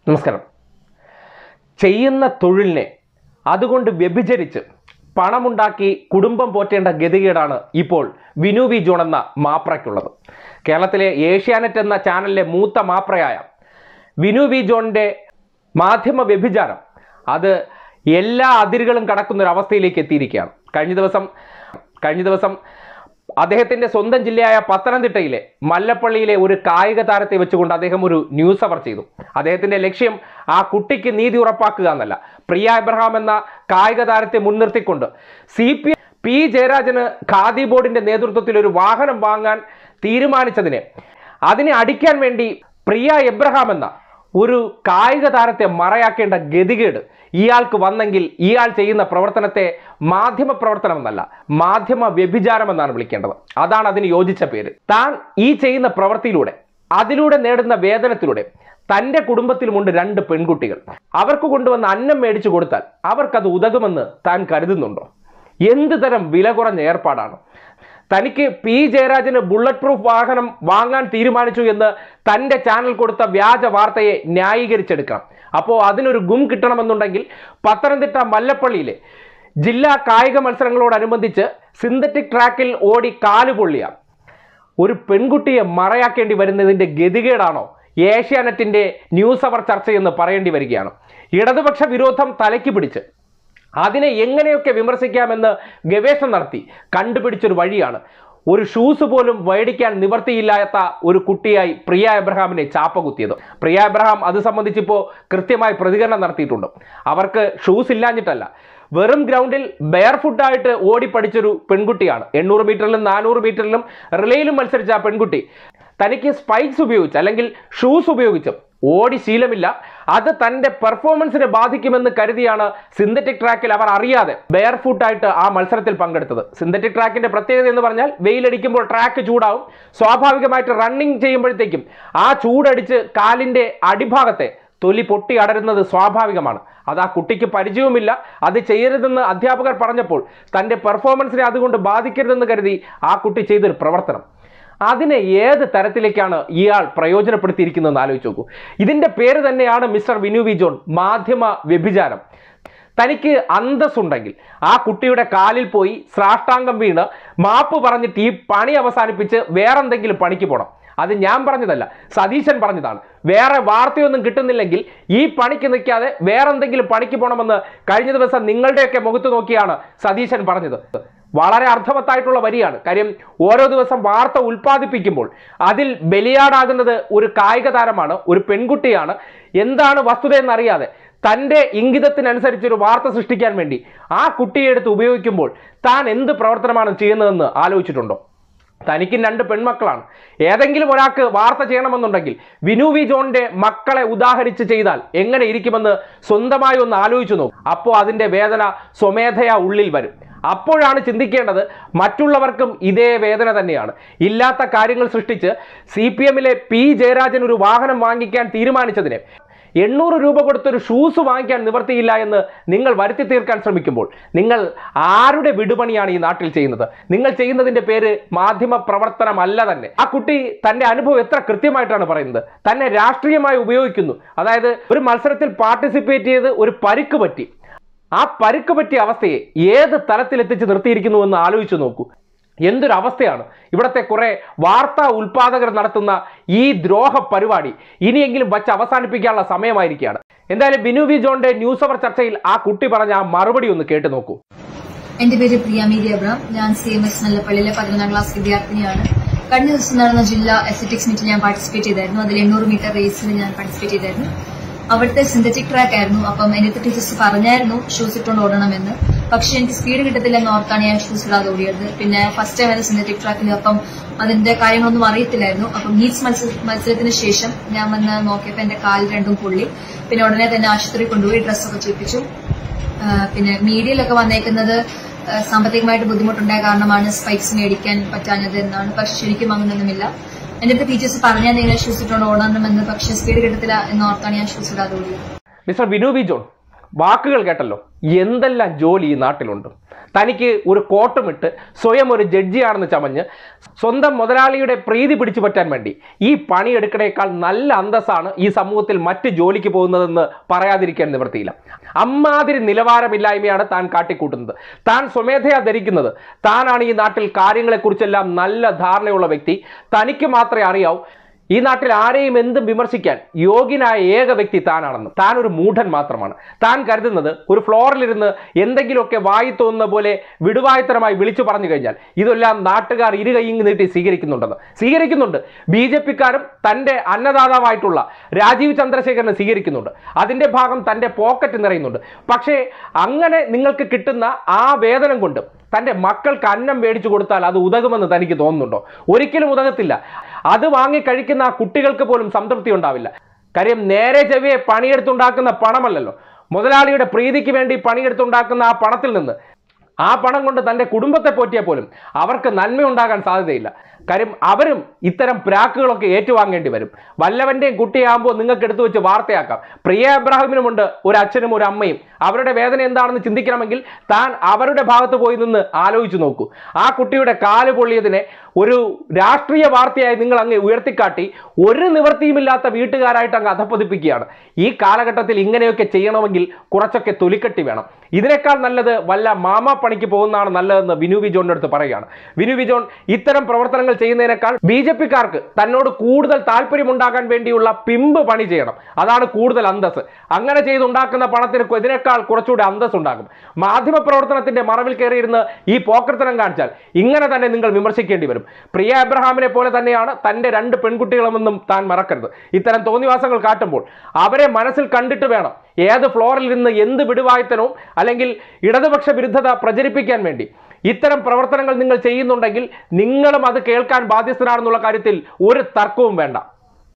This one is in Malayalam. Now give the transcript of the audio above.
നമസ്കാരം ചെയ്യുന്ന തൊഴിലിനെ അതുകൊണ്ട് വ്യഭിചരിച്ച് പണമുണ്ടാക്കി കുടുംബം പോറ്റേണ്ട ഗതികേടാണ് ഇപ്പോൾ വിനു വി ജോൺ എന്ന മാപ്രയ്ക്കുള്ളത് കേരളത്തിലെ ഏഷ്യാനെറ്റ് എന്ന ചാനലിലെ മൂത്ത മാപ്രയായ വിനു വി ജോണിൻ്റെ മാധ്യമ വ്യഭിചാരം അത് എല്ലാ അതിരുകളും കടക്കുന്ന ഒരു അവസ്ഥയിലേക്ക് എത്തിയിരിക്കുകയാണ് കഴിഞ്ഞ ദിവസം കഴിഞ്ഞ ദിവസം അദ്ദേഹത്തിന്റെ സ്വന്തം ജില്ലയായ പത്തനംതിട്ടയിലെ മല്ലപ്പള്ളിയിലെ ഒരു കായിക താരത്തെ വെച്ചുകൊണ്ട് അദ്ദേഹം ഒരു ന്യൂസ് അവർ ചെയ്തു അദ്ദേഹത്തിന്റെ ലക്ഷ്യം ആ കുട്ടിക്ക് നീതി ഉറപ്പാക്കുക എന്നല്ല പ്രിയ എബ്രഹാം എന്ന കായിക താരത്തെ മുൻനിർത്തിക്കൊണ്ട് സി പി പി ജയരാജന് ഖാദി ബോർഡിന്റെ നേതൃത്വത്തിൽ ഒരു വാഹനം വാങ്ങാൻ തീരുമാനിച്ചതിനെ അതിനെ അടിക്കാൻ വേണ്ടി പ്രിയ എബ്രഹാം എന്ന ഒരു കായിക താരത്തെ മറയാക്കേണ്ട ഗതികേട് ഇയാൾക്ക് വന്നെങ്കിൽ ഇയാൾ ചെയ്യുന്ന പ്രവർത്തനത്തെ മാധ്യമ പ്രവർത്തനം എന്നല്ല മാധ്യമ വ്യഭിചാരം എന്നാണ് വിളിക്കേണ്ടത് അതാണ് അതിന് യോജിച്ച പേര് താൻ ഈ ചെയ്യുന്ന പ്രവൃത്തിയിലൂടെ അതിലൂടെ നേടുന്ന വേതനത്തിലൂടെ തന്റെ കുടുംബത്തിലുമുണ്ട് രണ്ട് പെൺകുട്ടികൾ അവർക്ക് കൊണ്ടുവന്ന് അന്നം മേടിച്ചു കൊടുത്താൽ അവർക്കത് ഉതകുമെന്ന് താൻ കരുതുന്നുണ്ടോ എന്ത് തരം വില കുറഞ്ഞ ഏർപ്പാടാണ് തനിക്ക് പി ജയരാജന് ബുള്ളറ്റ് പ്രൂഫ് വാഹനം വാങ്ങാൻ തീരുമാനിച്ചു എന്ന് തന്റെ ചാനൽ കൊടുത്ത വ്യാജ വാർത്തയെ ന്യായീകരിച്ചെടുക്കണം അപ്പോൾ അതിനൊരു ഗും കിട്ടണമെന്നുണ്ടെങ്കിൽ പത്തനംതിട്ട മല്ലപ്പള്ളിയിലെ ജില്ലാ കായിക മത്സരങ്ങളോടനുബന്ധിച്ച് സിന്തറ്റിക് ട്രാക്കിൽ ഓടി കാലുപൊള്ളിയ ഒരു പെൺകുട്ടിയെ മറയാക്കേണ്ടി വരുന്നതിന്റെ ഗതികേടാണോ ഏഷ്യാനെറ്റിന്റെ ന്യൂസ് അവർ ചർച്ചയെന്ന് പറയേണ്ടി വരികയാണ് ഇടതുപക്ഷ വിരോധം തലയ്ക്ക് പിടിച്ച് അതിനെ എങ്ങനെയൊക്കെ വിമർശിക്കാമെന്ന് ഗവേഷണം നടത്തി കണ്ടുപിടിച്ചൊരു വഴിയാണ് ഒരു ഷൂസ് പോലും മേടിക്കാൻ നിവർത്തിയില്ലാത്ത ഒരു കുട്ടിയായി പ്രിയ എബ്രഹാമിനെ ചാപ്പ കുത്തിയത് പ്രിയ എബ്രഹാം അത് സംബന്ധിച്ചിപ്പോൾ കൃത്യമായി പ്രതികരണം നടത്തിയിട്ടുണ്ട് അവർക്ക് ഷൂസ് ഇല്ലാഞ്ഞിട്ടല്ല വെറും ഗ്രൗണ്ടിൽ ബെയർ ഫുഡായിട്ട് ഓടി പഠിച്ചൊരു പെൺകുട്ടിയാണ് എണ്ണൂറ് മീറ്ററിലും നാനൂറ് മീറ്ററിലും റിലേയിലും മത്സരിച്ച ആ പെൺകുട്ടി തനിക്ക് സ്പൈക്സ് ഉപയോഗിച്ച് അല്ലെങ്കിൽ ഷൂസ് ഉപയോഗിച്ച് ഓടി ശീലമില്ല അത് തന്റെ പെർഫോമൻസിനെ ബാധിക്കുമെന്ന് കരുതിയാണ് സിന്തറ്റിക് ട്രാക്കിൽ അവർ അറിയാതെ ബെയർ ഫുട്ടായിട്ട് ആ മത്സരത്തിൽ പങ്കെടുത്തത് സിന്തറ്റിക് ട്രാക്കിന്റെ പ്രത്യേകത എന്ന് പറഞ്ഞാൽ വെയിലടിക്കുമ്പോൾ ട്രാക്ക് ചൂടാവും സ്വാഭാവികമായിട്ട് റണ്ണിങ് ചെയ്യുമ്പോഴത്തേക്കും ആ ചൂടടിച്ച് കാലിന്റെ അടിഭാഗത്തെ തൊലി പൊട്ടി അടരുന്നത് സ്വാഭാവികമാണ് അത് ആ കുട്ടിക്ക് പരിചയവുമില്ല അത് ചെയ്യരുതെന്ന് അധ്യാപകർ പറഞ്ഞപ്പോൾ തന്റെ പെർഫോമൻസിനെ അതുകൊണ്ട് ബാധിക്കരുതെന്ന് കരുതി ആ കുട്ടി ചെയ്തൊരു പ്രവർത്തനം അതിനെ ഏത് തരത്തിലേക്കാണ് ഇയാൾ പ്രയോജനപ്പെടുത്തിയിരിക്കുന്നതെന്ന് ആലോചിച്ച് നോക്കൂ ഇതിന്റെ പേര് തന്നെയാണ് മിസ്റ്റർ വിനു വി ജോൺ മാധ്യമ വ്യഭിചാരം തനിക്ക് അന്തസ്സുണ്ടെങ്കിൽ ആ കുട്ടിയുടെ കാലിൽ പോയി ശ്രാഷ്ടാംഗം വീണ് മാപ്പ് പറഞ്ഞിട്ട് ഈ പണി അവസാനിപ്പിച്ച് വേറെന്തെങ്കിലും പണിക്ക് പോകണം അത് ഞാൻ പറഞ്ഞതല്ല സതീശൻ പറഞ്ഞതാണ് വേറെ വാർത്തയൊന്നും കിട്ടുന്നില്ലെങ്കിൽ ഈ പണിക്ക് നിൽക്കാതെ വേറെന്തെങ്കിലും പണിക്ക് പോകണമെന്ന് കഴിഞ്ഞ ദിവസം നിങ്ങളുടെയൊക്കെ മുഖത്ത് നോക്കിയാണ് സതീശൻ പറഞ്ഞത് വളരെ അർത്ഥവത്തായിട്ടുള്ള വരിയാണ് കാര്യം ഓരോ ദിവസം വാർത്ത ഉൽപ്പാദിപ്പിക്കുമ്പോൾ അതിൽ ബലിയാടാകുന്നത് ഒരു കായിക താരമാണ് ഒരു പെൺകുട്ടിയാണ് എന്താണ് വസ്തുത എന്നറിയാതെ തൻ്റെ ഇംഗിതത്തിനനുസരിച്ച് ഒരു വാർത്ത സൃഷ്ടിക്കാൻ വേണ്ടി ആ കുട്ടിയെ എടുത്ത് ഉപയോഗിക്കുമ്പോൾ താൻ എന്ത് പ്രവർത്തനമാണ് ചെയ്യുന്നതെന്ന് ആലോചിച്ചിട്ടുണ്ടോ തനിക്കും രണ്ട് പെൺമക്കളാണ് ഏതെങ്കിലും ഒരാൾക്ക് വാർത്ത ചെയ്യണമെന്നുണ്ടെങ്കിൽ വിനു വി ജോണിന്റെ മക്കളെ ഉദാഹരിച്ച് ചെയ്താൽ എങ്ങനെ ഇരിക്കുമെന്ന് സ്വന്തമായി ഒന്ന് ആലോചിച്ചു നോക്കും അപ്പോൾ അതിന്റെ വേദന സ്വമേധയാ ഉള്ളിൽ വരും അപ്പോഴാണ് ചിന്തിക്കേണ്ടത് മറ്റുള്ളവർക്കും ഇതേ വേദന തന്നെയാണ് ഇല്ലാത്ത കാര്യങ്ങൾ സൃഷ്ടിച്ച് സി പി എമ്മിലെ പി ജയരാജൻ ഒരു വാഹനം വാങ്ങിക്കാൻ തീരുമാനിച്ചതിനെ എണ്ണൂറ് രൂപ കൊടുത്തൊരു ഷൂസ് വാങ്ങിക്കാൻ നിവർത്തിയില്ല എന്ന് നിങ്ങൾ വരുത്തി തീർക്കാൻ ശ്രമിക്കുമ്പോൾ നിങ്ങൾ ആരുടെ വിടുപണിയാണ് ഈ നാട്ടിൽ ചെയ്യുന്നത് നിങ്ങൾ ചെയ്യുന്നതിന്റെ പേര് മാധ്യമ പ്രവർത്തനമല്ല തന്നെ ആ കുട്ടി തന്റെ അനുഭവം എത്ര കൃത്യമായിട്ടാണ് പറയുന്നത് തന്നെ രാഷ്ട്രീയമായി ഉപയോഗിക്കുന്നു അതായത് ഒരു മത്സരത്തിൽ പാർട്ടിസിപ്പേറ്റ് ചെയ്ത് ഒരു പരിക്ക് പറ്റി ആ പരിക്ക് പറ്റിയ അവസ്ഥയെ ഏത് തലത്തിൽ എത്തിച്ച് നിർത്തിയിരിക്കുന്നു എന്ന് ആലോചിച്ചു നോക്കൂ എന്തൊരു അവസ്ഥയാണ് ഇവിടുത്തെ കുറെ വാർത്താ ഉൽപാദകർ നടത്തുന്ന ഈ ദ്രോഹ പരിപാടി ഇനിയെങ്കിലും വച്ച് അവസാനിപ്പിക്കാനുള്ള സമയമായിരിക്കുകയാണ് എന്തായാലും ബിനു വി ജോണിന്റെ ന്യൂസ് അവർ ചർച്ചയിൽ ആ കുട്ടി പറഞ്ഞ ആ മറുപടി ഒന്ന് കേട്ടു നോക്കൂ എന്റെ പേര് പ്രിയ മേരി അബ്രാം ഞാൻ സി എം എസ് നല്ലപ്പള്ളിയിലെ പതിനൊന്നാം ക്ലാസ് വിദ്യാർത്ഥിനിയാണ് കഴിഞ്ഞ ദിവസം നടന്ന ജില്ലാ അത്ലറ്റിക്സ് മീറ്റിൽ ഞാൻ പാർട്ടിസിപ്പേറ്റ് ചെയ്തായിരുന്നു അതിൽ എണ്ണൂറ് മീറ്റർ റേസിൽ ഞാൻ പാർട്ടിസിപ്പേറ്റ് ചെയ്തായിരുന്നു അവിടുത്തെ സിന്തറ്റിക് ട്രാക്ക് ആയിരുന്നു അപ്പം എന്റെ അടുത്ത് ടീച്ചേഴ്സ് പറഞ്ഞായിരുന്നു ഷൂസ് ഇട്ടുകൊണ്ട് ഓടണമെന്ന് പക്ഷെ എനിക്ക് സ്പീഡ് കിട്ടത്തില്ലെന്ന് ഓർത്താണ് ഞാൻ ഷൂസ് ഇടാതെ ഓടിയത് പിന്നെ ഫസ്റ്റ് ടൈം ആയിരുന്നു സിന്തറ്റിക് ട്രാക്കിൽ അപ്പം അതിന്റെ കാര്യങ്ങളൊന്നും അറിയത്തില്ലായിരുന്നു അപ്പം നീറ്റ്സ് മത്സരത്തിന് ശേഷം ഞാൻ വന്ന് നോക്കിയപ്പോൾ എന്റെ കാൽ രണ്ടും പൊള്ളി പിന്നെ ഉടനെ തന്നെ ആശുപത്രി കൊണ്ടുപോയി ഡ്രസ്സൊക്കെ ചെയ്യിപ്പിച്ചു ആ, പിന്നെ മീഡിയയിലൊക്കെ വന്നേക്കുന്നത് ആ, സാമ്പത്തികമായിട്ട് ബുദ്ധിമുട്ടുണ്ടായ കാരണമാണ് സ്പൈക്സ് മേടിക്കാൻ പറ്റാഞ്ഞത് എന്നാണ് പക്ഷെ ശരിക്കും അങ്ങനെയൊന്നുമില്ല എന്റെ അടുത്ത് ടീച്ചേഴ്സ് പറഞ്ഞാൽ നിങ്ങൾ ഷൂസ് ഇട്ടുകൊണ്ട് ഓടണമെന്ന് പക്ഷെ സ്പീഡ് കിട്ടത്തില്ല എന്ന് ഓർത്താണ് ഞാൻ ഷൂസ് ഇടാതെ ഓടിയത് മിസ്റ്റർ ബിനു വി ജോൺ വാക്കുകൾ കേട്ടല്ലോ എന്തെല്ലാം ജോലി ഈ നാട്ടിലുണ്ട് തനിക്ക് ഒരു കോട്ടുമിട്ട് സ്വയം ഒരു ജഡ്ജിയാണെന്ന് ചമഞ്ഞ് സ്വന്തം മുതലാളിയുടെ പ്രീതി പിടിച്ചു പറ്റാൻ വേണ്ടി ഈ പണിയെടുക്കണേക്കാൾ നല്ല അന്തസ്സാണ് ഈ സമൂഹത്തിൽ മറ്റ് ജോലിക്ക് പോകുന്നതെന്ന് പറയാതിരിക്കാൻ നിവൃത്തിയില്ല അമ്മാതിരി നിലവാരമില്ലായ്മയാണ് താൻ കാട്ടിക്കൂട്ടുന്നത് താൻ സ്വമേധയാ ധരിക്കുന്നത് താനാണ് ഈ നാട്ടിൽ കാര്യങ്ങളെക്കുറിച്ചെല്ലാം നല്ല ധാരണയുള്ള വ്യക്തി തനിക്ക് മാത്രമേ അറിയാവൂ ഈ നാട്ടിൽ ആരെയും എന്തും വിമർശിക്കാൻ യോഗ്യനായ ഏക വ്യക്തി താനാണെന്നും താൻ ഒരു മൂഢൻ മാത്രമാണ് താൻ കരുതുന്നത് ഒരു ഫ്ലോറിലിരുന്ന് എന്തെങ്കിലുമൊക്കെ വായി തോന്നുന്ന പോലെ വിടുവായത്തരമായി വിളിച്ചു പറഞ്ഞു കഴിഞ്ഞാൽ ഇതെല്ലാം നാട്ടുകാർ ഇരു കൈയും നീട്ടി സ്വീകരിക്കുന്നുണ്ടെന്ന് സ്വീകരിക്കുന്നുണ്ട് ബി ജെ പിക്കാരും തൻ്റെ അന്നദാതാവായിട്ടുള്ള രാജീവ് ചന്ദ്രശേഖരനെ സ്വീകരിക്കുന്നുണ്ട് അതിൻ്റെ ഭാഗം തൻ്റെ പോക്കറ്റ് നിറയുന്നുണ്ട് പക്ഷേ അങ്ങനെ നിങ്ങൾക്ക് കിട്ടുന്ന ആ വേതനം കൊണ്ട് തൻ്റെ മക്കൾക്ക് അന്നം മേടിച്ചു കൊടുത്താൽ അത് ഉതകുമെന്ന് തനിക്ക് തോന്നുന്നുണ്ടോ ഒരിക്കലും ഉതകത്തില്ല അത് വാങ്ങി കഴിക്കുന്ന ആ കുട്ടികൾക്ക് പോലും സംതൃപ്തി ഉണ്ടാവില്ല കാര്യം നേരെ ചെവിയെ പണിയെടുത്തുണ്ടാക്കുന്ന പണമല്ലല്ലോ മുതലാളിയുടെ പ്രീതിക്ക് വേണ്ടി പണിയെടുത്തുണ്ടാക്കുന്ന ആ പണത്തിൽ നിന്ന് ആ പണം കൊണ്ട് തൻ്റെ കുടുംബത്തെ പോറ്റിയാൽ പോലും അവർക്ക് നന്മയുണ്ടാകാൻ സാധ്യതയില്ല കാര്യം അവരും ഇത്തരം പ്രാക്കുകളൊക്കെ ഏറ്റുവാങ്ങേണ്ടി വരും വല്ലവൻ്റെയും കുട്ടിയാകുമ്പോൾ നിങ്ങൾക്ക് എടുത്തു വെച്ച് വാർത്തയാക്കാം പ്രിയ അബ്രാഹിമിനുമുണ്ട് ഒരു അച്ഛനും ഒരു അമ്മയും അവരുടെ വേദന എന്താണെന്ന് ചിന്തിക്കണമെങ്കിൽ താൻ അവരുടെ ഭാഗത്ത് പോയി നിന്ന് ആലോചിച്ച് നോക്കൂ ആ കുട്ടിയുടെ കാല് പൊള്ളിയതിനെ ഒരു രാഷ്ട്രീയ വാർത്തയായി നിങ്ങൾ അങ്ങ് ഉയർത്തിക്കാട്ടി ഒരു നിവൃത്തിയുമില്ലാത്ത വീട്ടുകാരായിട്ട് അങ്ങ് അധപ്പതിപ്പിക്കുകയാണ് ഈ കാലഘട്ടത്തിൽ ഇങ്ങനെയൊക്കെ ചെയ്യണമെങ്കിൽ കുറച്ചൊക്കെ തൊലിക്കെട്ടി വേണം ഇതിനേക്കാൾ നല്ലത് വല്ല മാമാ പണിക്ക് പോകുന്നതാണ് നല്ലതെന്ന് വിനു വിജോണിന്റെ അടുത്ത് പറയുകയാണ് വിനു വിജോൺ ഇത്തരം പ്രവർത്തനങ്ങൾ ചെയ്യുന്നതിനേക്കാൾ ബി ജെ പിക്കാർക്ക് തന്നോട് കൂടുതൽ താല്പര്യമുണ്ടാകാൻ വേണ്ടിയുള്ള പിമ്പ് പണി ചെയ്യണം അതാണ് കൂടുതൽ അന്തസ് അങ്ങനെ ചെയ്തുണ്ടാക്കുന്ന പണത്തിന് ഇതിനേക്കാൾ കുറച്ചുകൂടി അന്തസ് ഉണ്ടാകും മാധ്യമ പ്രവർത്തനത്തിന്റെ മറവിൽ കയറിയിരുന്ന് ഈ പോക്കർത്തനം കാണിച്ചാൽ ഇങ്ങനെ തന്നെ നിങ്ങൾ വിമർശിക്കേണ്ടി വരും പ്രിയ അബ്രഹാമിനെ പോലെ തന്നെയാണ് തന്റെ രണ്ട് പെൺകുട്ടികളുമെന്നും താൻ മറക്കരുത് ഇത്തരം തോന്നിവാസങ്ങൾ കാട്ടുമ്പോൾ അവരെ മനസ്സിൽ കണ്ടിട്ട് വേണം ഏത് ഫ്ലോറിൽ നിന്ന് എന്ത് വിടുവായത്തനവും അല്ലെങ്കിൽ ഇടതുപക്ഷ വിരുദ്ധത പ്രചരിപ്പിക്കാൻ വേണ്ടി ഇത്തരം പ്രവർത്തനങ്ങൾ നിങ്ങൾ ചെയ്യുന്നുണ്ടെങ്കിൽ നിങ്ങളും അത് കേൾക്കാൻ ബാധ്യസ്ഥനാണെന്നുള്ള കാര്യത്തിൽ ഒരു തർക്കവും വേണ്ട